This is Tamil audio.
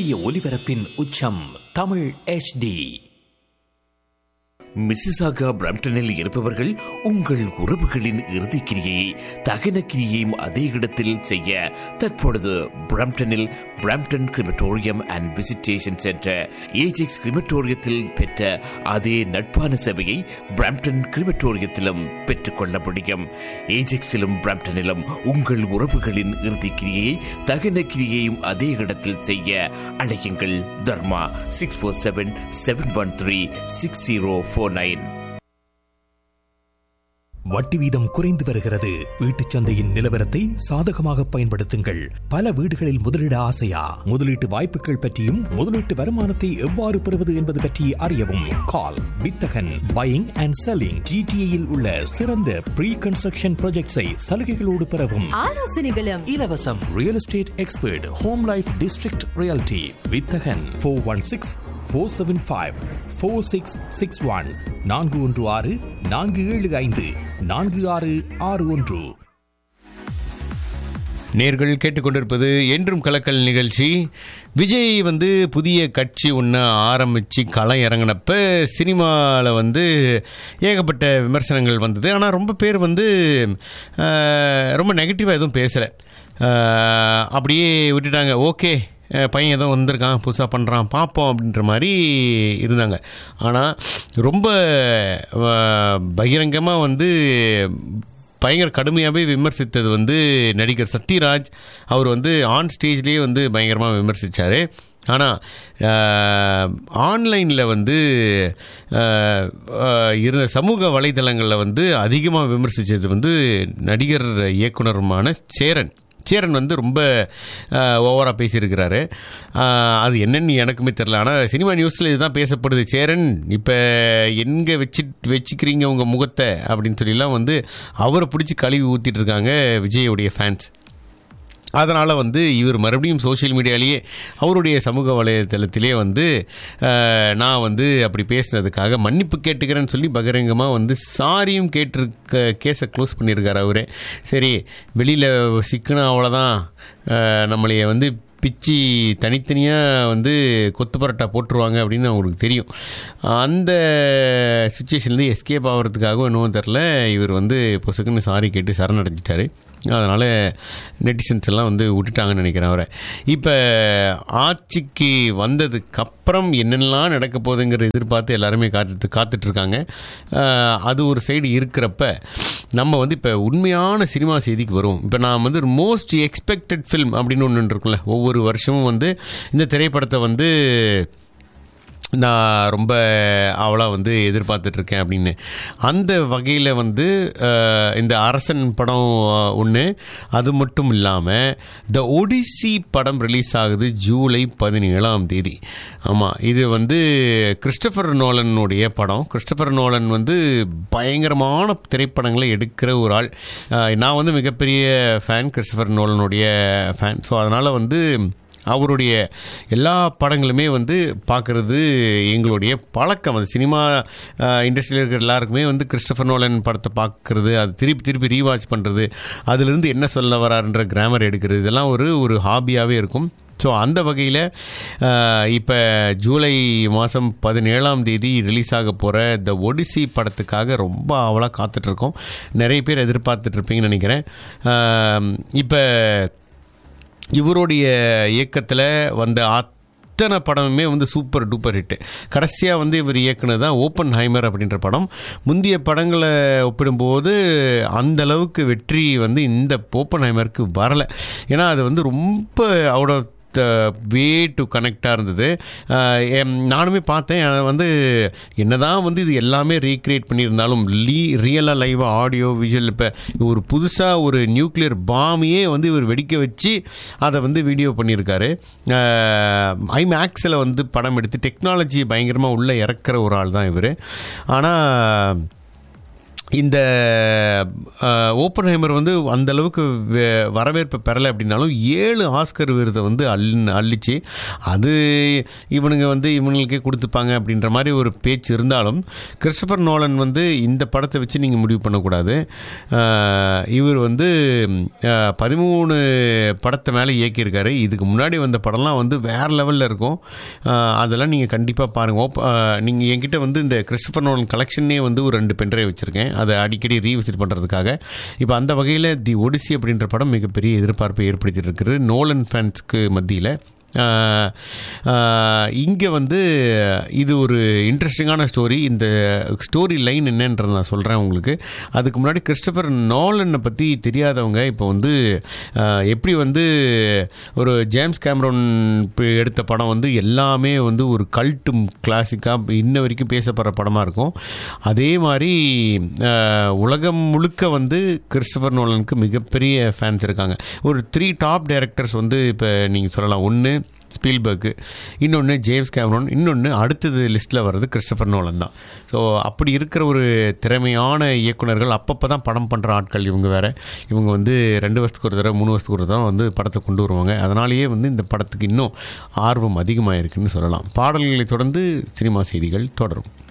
இந்திய ஒலிபரப்பின் உச்சம் தமிழ் HD மிசிசாகா பிரம்டனில் இருப்பவர்கள் உங்கள் உறவுகளின் இறுதிக்கிரியை தகன கிரியையும் அதே இடத்தில் செய்ய தற்பொழுது பிரம்டனில் Brampton crematorium and visitation centre Ajax கிரிமட்டோரியத்தில் பெற்ற அதே நட்பான சபையை பிரம்டன் கிரிமட்டோரியத்திலும் பெற்றுக்கொள்ள முடியும் ஏஜெக்ஸிலும் பிரம்டனிலும் உங்கள் உறவுகளின் இறுதிக்கிரியை தகன கிரியையும் அதே இடத்தில் செய்ய அழையுங்கள் Dharma six four seven seven one three six zero four nine வட்டி வீதம் குறைந்து வருகிறது வீட்டுச் சந்தையின் நிலவரத்தை சாதகமாக பயன்படுத்துங்கள் பல வீடுகளில் முதலீட ஆசையா முதலீட்டு வாய்ப்புகள் பற்றியும் முதலீட்டு வருமானத்தை எவ்வாறு பெறுவது என்பது பற்றி அறியவும் கால் வித்தகன் பையிங் அண்ட் செல்லிங் ஜிடிஏயில் உள்ள சிறந்த ப்ரீ கன்ஸ்ட்ரக்ஷன் ப்ராஜெக்ட்ஸை சலுகைகளோடு பெறவும் ஆலோசனைகளும் இலவசம் real estate expert home life district reality வித்தகன் four one six four seven five four six six one நான்கு ஒன்று ஆறு நான்கு ஏழு ஐந்து நான்கு ஆறு ஆறு ஒன்று நேர்கள் கேட்டுக்கொண்டிருப்பது என்றும் கலக்கல் நிகழ்ச்சி விஜய் வந்து புதிய கட்சி ஒன்று ஆரம்பித்து களம் இறங்கினப்ப சினிமாவில் வந்து ஏகப்பட்ட விமர்சனங்கள் வந்தது ஆனால் ரொம்ப பேர் வந்து அஹ், ரொம்ப நெகட்டிவாக எதுவும் பேசலை அப்படியே விட்டுட்டாங்க ஓகே அஹ் பையன் ஏதோ வந்திருக்கான் புதுசாக பண்ணுறான் பார்ப்போம் அப்படின்ற மாதிரி இருந்தாங்க ஆனால் ரொம்ப பகிரங்கமாக வந்து பயங்கர கடுமையாகவே விமர்சித்தது வந்து நடிகர் சத்யராஜ் அவர் வந்து ஆன் ஸ்டேஜ்லேயே வந்து பயங்கரமாக விமர்சித்தார் ஆனால் ஆன்லைனில் வந்து அஹ், அஹ், இருந்த சமூக வலைதளங்களில் வந்து அதிகமாக விமர்சித்தது வந்து நடிகர் இயக்குனருமான சேரன் சேரன் வந்து ரொம்ப ஓவராக பேசியிருக்கிறாரு அஹ், அது என்னன்னு எனக்குமே தெரில ஆனால் சினிமா நியூஸில் இதுதான் பேசப்படுது சேரன் இப்போ எங்கே வச்சு வச்சுக்கிறீங்க உங்கள் முகத்தை அப்படின்னு சொல்லிலாம் வந்து அவரை பிடிச்சி கழுவி ஊற்றிட்டு இருக்காங்க விஜயோடைய ஃபேன்ஸ் அதனால் வந்து இவர் மறுபடியும் சோஷியல் மீடியாலேயே அவருடைய சமூக வலைதளத்திலே வந்து அஹ், நான் வந்து அப்படி பேசுனதுக்காக மன்னிப்பு கேட்டுக்கிறேன்னு சொல்லி பகிரங்கமாக வந்து சாரியும் கேட்டிருக்க கேஸை க்ளோஸ் பண்ணியிருக்காரு அவரே சரி வெளியில் சிக்கனா அவ்வளோதான் அஹ், நம்மளைய வந்து பிச்சு தனித்தனியாக வந்து கொத்து பரோட்டா போட்டுருவாங்க அப்படின்னு அவங்களுக்கு தெரியும் அந்த சுச்சுவேஷன்லேருந்து எஸ்கேப் ஆகிறதுக்காகவும் என்னவோ தெரில இவர் வந்து பொசுக்குன்னு சாரி கேட்டு சரணடைஞ்சிட்டாரு அதனால் நெட்டிசன்ஸ் எல்லாம் வந்து விட்டுட்டாங்கன்னு நினைக்கிறேன் அவரை இப்போ ஆட்சிக்கு வந்ததுக்கப்புறம் என்னென்னலாம் நடக்க போகுதுங்கிற எதிர்பார்த்து எல்லாருமே காத்துட்டு காத்துட்ருக்காங்க அது ஒரு சைடு இருக்கிறப்ப நம்ம வந்து இப்போ உண்மையான சினிமா செய்திக்கு வரும் இப்போ நான் வந்து மோஸ்ட் எக்ஸ்பெக்டட் ஃபில்ம் அப்படின்னு ஒன்று இருக்குல்ல ஒவ்வொரு வருஷமும் வந்து இந்த திரைப்படத்தை வந்து நான் ரொம்ப அவளாக வந்து எதிர்பார்த்துட்ருக்கேன் அப்படின்னு அந்த வகையில் வந்து அஹ், இந்த அரசன் படம் ஒன்று அது மட்டும் இல்லாமல் த ஒடிசி படம் ரிலீஸ் ஆகுது ஜூலை பதினேழாம் தேதி ஆமாம் இது வந்து கிறிஸ்டபர் நோலனுடைய படம் கிறிஸ்டபர் நோலன் வந்து பயங்கரமான திரைப்படங்களை எடுக்கிற ஒரு ஆள் அஹ், நான் வந்து மிகப்பெரிய ஃபேன் கிறிஸ்டபர் நோலனுடைய ஃபேன் ஸோ அதனால் வந்து அவருடைய எல்லா படங்களுமே வந்து பார்க்குறது எங்களுடைய பழக்கம் அது சினிமா இண்டஸ்ட்ரியில் இருக்கிற எல்லாருக்குமே வந்து கிறிஸ்டபர் நோலன் படத்தை பார்க்குறது அது திருப்பி திருப்பி ரீவாட்ச் பண்ணுறது அதிலிருந்து என்ன சொல்ல வராருன்ற கிராமர் எடுக்கிறது இதெல்லாம் ஒரு ஒரு ஹாபியாகவே இருக்கும் ஸோ அந்த வகையில் இப்போ ஜூலை மாதம் பதினேழாம் தேதி ரிலீஸ் ஆக போகிற த ஒடிசி படத்துக்காக ரொம்ப அவளாக காத்துட்ருக்கோம் நிறைய பேர் எதிர்பார்த்துட்ருப்பீங்கன்னு நினைக்கிறேன் இப்போ இவருடைய இயக்கத்தில் வந்த அத்தனை படமுமே வந்து சூப்பர் டூப்பர் ஹிட்டு கடைசியாக வந்து இவர் இயக்குனது தான் ஓப்பன் ஹைமர் அப்படின்ற படம் முந்தைய படங்களை ஒப்பிடும்போது அந்த அளவுக்கு வெற்றி வந்து இந்த ஓப்பன் ஹைமருக்கு வரலை ஏன்னா அது வந்து ரொம்ப அவுட் ஆஃப் வே டு கனெக்டாக இருந்தது அஹ் எம், நானுமே பார்த்தேன் அது வந்து என்னதான் வந்து இது எல்லாமே ரீக்ரியேட் பண்ணியிருந்தாலும் லீ ரியலாக லைவாக ஆடியோ விஷுவல் இப்போ ஒரு புதுசாக ஒரு நியூக்ளியர் பாமையே வந்து இவர் வெடிக்க வச்சு அதை வந்து வீடியோ பண்ணியிருக்காரு ஐமேக்ஸில் வந்து படம் எடுத்து டெக்னாலஜி பயங்கரமாக உள்ளே இறக்குற ஒரு ஆள் தான் இவர் ஆனால் இந்த ஓப்பன் ஹைமர் வந்து அந்த அளவுக்கு வே- வரவேற்பு பெறலை அப்படின்னாலும் ஏழு ஆஸ்கர் விருதை வந்து அள்ளி அள்ளிச்சு அது இவனுங்க வந்து இவனுங்களுக்கே கொடுத்துப்பாங்க அப்படின்ற மாதிரி ஒரு பேச்சு இருந்தாலும் கிறிஸ்டபர் நோலன் வந்து இந்த படத்தை வச்சு நீங்கள் முடிவு பண்ணக்கூடாது அஹ், இவர் வந்து அஹ், பதிமூணு படத்தை மேலே இயக்கியிருக்காரு இதுக்கு முன்னாடி வந்த படம்லாம் வந்து வேறு லெவலில் இருக்கும் அஹ், அதெல்லாம் நீங்கள் கண்டிப்பாக பாருங்கள் ஓப் நீங்கள் என்கிட்ட வந்து இந்த கிறிஸ்டபர் நோலன் கலெக்ஷனே வந்து ஒரு ரெண்டு பென்ட்ரைவ் வச்சுருக்கேன் அதை அடிக்கடி ரீவிசிட் பண்ணுறதுக்காக இப்போ அந்த வகையில் தி ஒடிசி அப்படின்ற படம் மிகப்பெரிய எதிர்பார்ப்பை ஏற்படுத்திட்டு இருக்குது நோலன் ஃபேன்ஸ்க்கு மத்தியில் இங்கே வந்து இது ஒரு இன்ட்ரெஸ்டிங்கான ஸ்டோரி இந்த ஸ்டோரி லைன் என்னன்றதை நான் சொல்கிறேன் உங்களுக்கு அதுக்கு முன்னாடி கிறிஸ்டபர் நோலனை பற்றி தெரியாதவங்க இப்போ வந்து ஆஹ், எப்படி வந்து ஒரு ஜேம்ஸ் கேமரோன் ப- எடுத்த படம் வந்து எல்லாமே வந்து ஒரு கல்ட்டு கிளாசிக்காக இன்ன வரைக்கும் பேசப்படுற படமாக இருக்கும் அதே மாதிரி ஆஹ், உலகம் முழுக்க வந்து கிறிஸ்டபர் நோலனுக்கு மிகப்பெரிய ஃபேன்ஸ் இருக்காங்க ஒரு த்ரீ டாப் டைரக்டர்ஸ் வந்து இப்போ நீங்கள் சொல்லலாம் ஒன்று ஸ்பீல்பர்க்கு இன்னொன்று ஜேம்ஸ் கேமரோன் இன்னொன்று அடுத்தது லிஸ்ட்டில் வர்றது கிறிஸ்டபர் நோலன் தான் ஸோ அப்படி இருக்கிற ஒரு திறமையான இயக்குனர்கள் அப்பப்போ தான் படம் பண்ணுற ஆட்கள் இவங்க வேற இவங்க வந்து ரெண்டு வருஷத்துக்கு ஒரு தடவை மூணு வருஷத்துக்கு ஒரு தடவை வந்து படத்தை கொண்டு வருவாங்க அதனாலேயே வந்து இந்த படத்துக்கு இன்னும் ஆர்வம் அதிகமாக இருக்குன்னு சொல்லலாம் பாடல்களை தொடர்ந்து சினிமா செய்திகள் தொடரும்